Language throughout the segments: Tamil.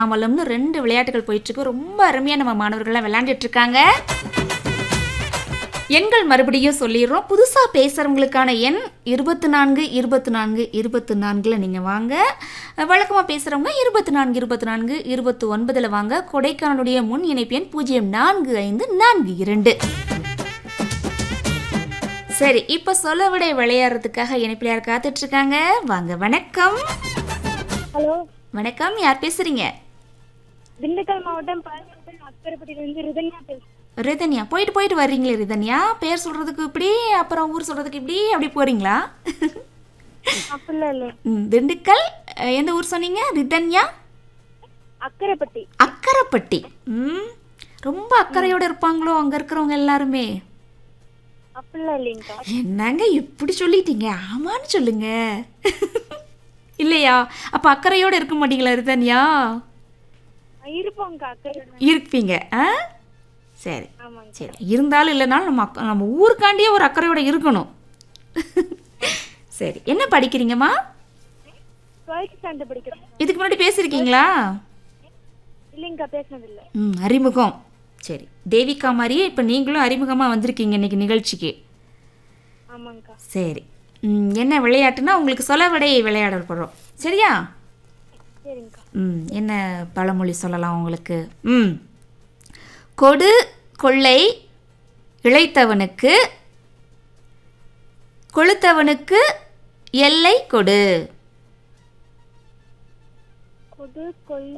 மாமல்லம்னு ரெண்டு விளையாட்டுகள் போயிட்டு இருக்கு ரொம்ப அருமையா நம்ம மாணவர்கள்லாம் விளையாண்டுட்டு இருக்காங்க எண்கள் மறுபடியும் சொல்லிடுறோம் புதுசாக பேசுகிறவங்களுக்கான எண் இருபத்தி நான்கு இருபத்தி நான்கு இருபத்தி நான்கில் நீங்கள் வாங்க வழக்கமாக பேசுகிறவங்க இருபத்தி நான்கு இருபத்தி நான்கு இருபத்தி ஒன்பதில் வாங்க கொடைக்கானலுடைய முன் இணைப்பு எண் பூஜ்ஜியம் நான்கு ஐந்து நான்கு இரண்டு சரி இப்போ சொல்ல விட விளையாடுறதுக்காக இணைப்பில் யார் காத்துட்டு இருக்காங்க வாங்க வணக்கம் ஹலோ வணக்கம் யார் பேசுறீங்க திண்டுக்கல் மாவட்டம் பாலக்கோட்டை அக்கரைப்பட்டியிலிருந்து ரிதன்யா பேசுறேன் ரிதன்யா போயிட்டு போயிட்டு வர்றீங்களே ரிதன்யா பேர் சொல்றதுக்கு இப்படி அப்புறம் ஊர் சொல்றதுக்கு இப்படி அப்படி போறீங்களா அப்படிலாம் இல்லை ம், திண்டுக்கல் அஹ், எந்த ஊர் சொன்னீங்க ரிதன்யா அக்கரைப்பட்டி அக்கரைப்பட்டி ம் ரொம்ப அக்கறையோட இருப்பாங்களோ அங்க இருக்கிறவங்க எல்லாருமே அப்படிலாம் இல்லைங்கக்கா என்னங்க இப்படி சொல்லிட்டீங்க ஆமான்னு சொல்லுங்க இல்லையா அப்ப அக்கறையோட இருக்க மாட்டீங்களா ரிதன்யா இருப்போங்கக்கா அக்கறை இருப்பீங்க ஆ சரி ஆமாங்க சரி இருந்தாலும் இல்லைனாலும் நம்ம அக்க- நம்ம ஊருக்காண்டியே ஒரு அக்கறையோட இருக்கணும் சரி என்ன படிக்கிறீங்கம்மா டுவெல்த் ஸ்டாண்டர்ட் படிக்கிறேன் இதுக்கு முன்னாடி பேசியிருக்கீங்களா இல்லைங்கக்கா பேசினதில்லை ம் அறிமுகம் சரி தேவிகா மாதிரியே இப்போ நீங்களும் அறிமுகமாக வந்திருக்கீங்க இன்னைக்கு நிகழ்ச்சிக்கு ஆமாங்கக்கா சரி ம், என்ன விளையாட்டுனா உங்களுக்கு சொல்ல விடை விளையாட போகிறோம் சரியா சரிங்கக்கா ம் என்ன பழமொழி சொல்லலாம் உங்களுக்கு ம் கொடு கொள்ளை இளைத்தவனுக்கு கொளுத்தவனுக்கு எல்லை கொடு கொடு கொல்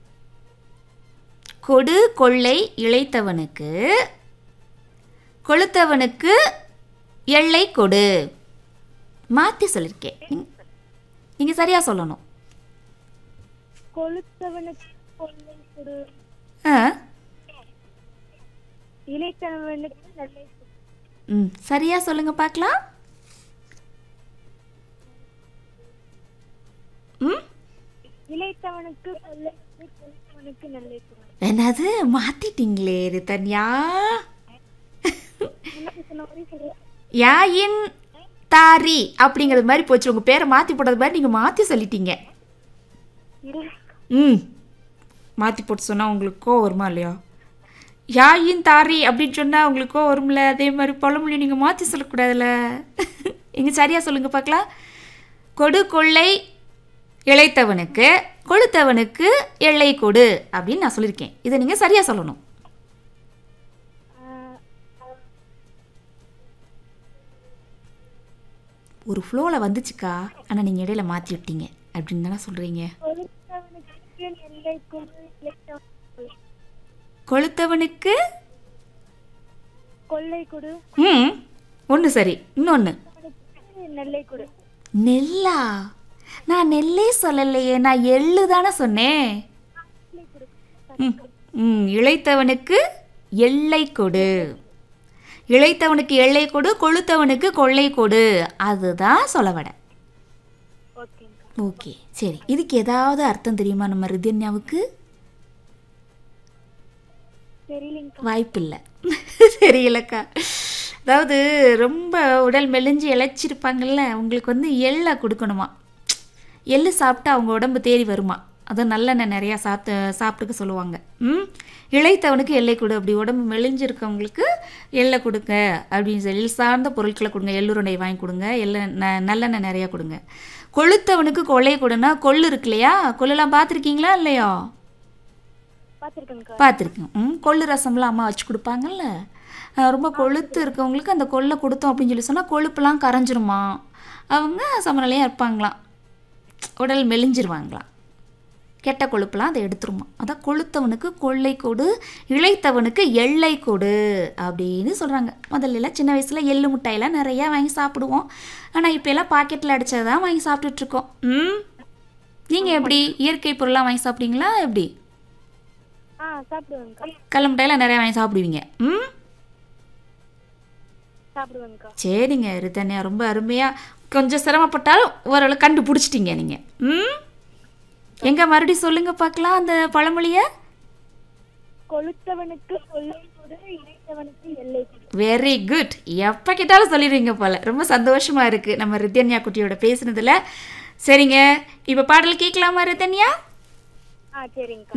கொடு கொள்ளை இளைத்தவனுக்கு கொளுத்தவனுக்கு எல்லை கொடு மாற்றி சொல்லியிருக்கேன் நீங்கள் சரியாக சொல்லணும் கொளுத்தவனுக்கு கொள்ளை கொடு ஆ இளைத்தவனுக்கு நல்லை கொடு ம் சரியாக சொல்லுங்கள் பார்க்கலாம் ம் இளைத்தவனுக்கு கொள்ளை கொடு கொளுத்தவனுக்கு நல்லை கொடு என்னது மாத்திட்டீங்களே ரிதன்யா என்ன சொன்ன மாதிரி சொல்றேன் யாயின் தாரி அப்படிங்கிறது மாதிரி போச்சு உங்கள் பேரை மாற்றி போட்டது மாதிரி நீங்கள் மாற்றி சொல்லிட்டீங்க இல்லை ம் மாற்றி போட்டு சொன்னால் உங்களுக்கு கோவம் வருமா இல்லையா யாயின் தாரி அப்படின்னு சொன்னால் உங்களுக்கு கோவம் வரும்ல அதே மாதிரி பழமொழி நீங்கள் மாற்றி சொல்லக்கூடாதுல்ல இங்கே சரியாக சொல்லுங்கள் பார்க்கலாம் கொடு கொள்ளை இளைத்தவனுக்கு கொளுத்தவனுக்கு எல்லை கொடு அப்படின்னு நான் சொல்லியிருக்கேன் இதை நீங்கள் சரியாக சொல்லணும் ஒரு ஃப்ளோவில் வந்துச்சுக்கா ஆனால் நீங்கள் இடையில மாற்றி விட்டீங்க அப்படின்னு தானே சொல்கிறீங்க கொளுத்தவனுக்கு நெல்லை கொடு இளைத்தவனுக்கு கொளுத்தவனுக்கு கொள்ளை கொடு ம் ஒன்று சரி இன்னொன்று அவனுக்கு நெல்லை கொடு நெல்லா நான் நெல்லே சொல்லலையே நான் எள்ளு தானே சொன்னேன் ம் ம் இளைத்தவனுக்கு எல்லை கொடு இளைத்தவனுக்கு எல்லை கொடு கொளுத்தவனுக்கு கொள்ளை கொடு அதுதான் சொல்ல வட ஓகேங்கக்கா ஓகே சரி இதுக்கு ஏதாவது அர்த்தம் தெரியுமா நம்ம ரிதன்யாவுக்கு தெரியலைங்கக்கா வாய்ப்பில்லை தெரியலக்கா அதாவது ரொம்ப உடல் மெலிஞ்சு இழைச்சிருப்பாங்கல்ல உங்களுக்கு வந்து எள்ளை கொடுக்கணுமா எள்ளு சாப்பிட்டா அவங்க உடம்பு தேறி வருமா அதான் நல்லெண்ணெய் நிறையா சாப்பிட்டு சாப்பிட்டுக்க சொல்லுவாங்க ம் இளைத்தவனுக்கு எல்லை கொடு அப்படி உடம்பு மெலிஞ்சிருக்கவங்களுக்கு எள்ளை கொடுங்க அப்படின்னு சொல்லி எள் சார்ந்த பொருட்களை கொடுங்க எள்ளுருண்டை வாங்கி கொடுங்க எள்ளை ந நல்லெண்ணெய் நிறையா கொடுங்க கொளுத்தவனுக்கு கொள்ளை கொடுன்னா கொள்ளு இருக்கு இல்லையா கொள்ளெல்லாம் பார்த்துருக்கீங்களா இல்லையா பார்த்துருக்கேங்கக்கா பார்த்துருக்கேன் ம் கொள்ளு ரசம்லாம் அம்மா வச்சு கொடுப்பாங்கல்ல அஹ் ரொம்ப கொழுத்து இருக்கவங்களுக்கு அந்த கொள்ளை கொடுத்தோம் அப்படின்னு சொல்லி சொன்னால் கொழுப்புலாம் கரைஞ்சிருமா அவங்க சமநிலையாக இருப்பாங்களாம் உடல் மெலிஞ்சிருவாங்களாம் கெட்ட கொழுப்புலாம் அதை எடுத்துருமா அதான் கொளுத்தவனுக்கு கொள்ளை கொடு இளைத்தவனுக்கு எல்லை கொடு அப்படின்னு சொல்கிறாங்க முதல்ல எல்லாம் சின்ன வயசில் எள்ளு மிட்டாயெல்லாம் நிறையா வாங்கி சாப்பிடுவோம் ஆனால் இப்போ எல்லாம் பாக்கெட்டில் அடிச்சதை தான் வாங்கி சாப்பிட்டுட்ருக்கோம் ம் நீங்கள் எப்படி இயற்கை பொருளாக வாங்கி சாப்பிட்டீங்களா எப்படி ஆ சாப்பிடுவேங்கக்கா கடல மிட்டாயெல்லாம் நிறையா வாங்கி சாப்பிடுவீங்க ம் சாப்பிடுவேங்கக்கா சரிங்க ரிதன்யா ரொம்ப அருமையாக கொஞ்சம் சிரமப்பட்டாலும் ஓரளவு கண்டுபிடிச்சிட்டீங்க நீங்கள் ம் எங்க மறுபடியும் சொல்லுங்க பார்க்கலாம் அந்த பழமொழியை கொளுத்தவனுக்கு கொள்ளை கொடு இளைத்தவனுக்கு எல்லை கொடு வெரி குட் எப்போ கேட்டாலும் சொல்லிடுவீங்க போல ரொம்ப சந்தோஷமா இருக்கு நம்ம ரிதன்யா குட்டியோட பேசுனதுல சரிங்க இப்போ பாடல் கேட்கலாமா ரிதன்யா ஆ சரிங்கக்கா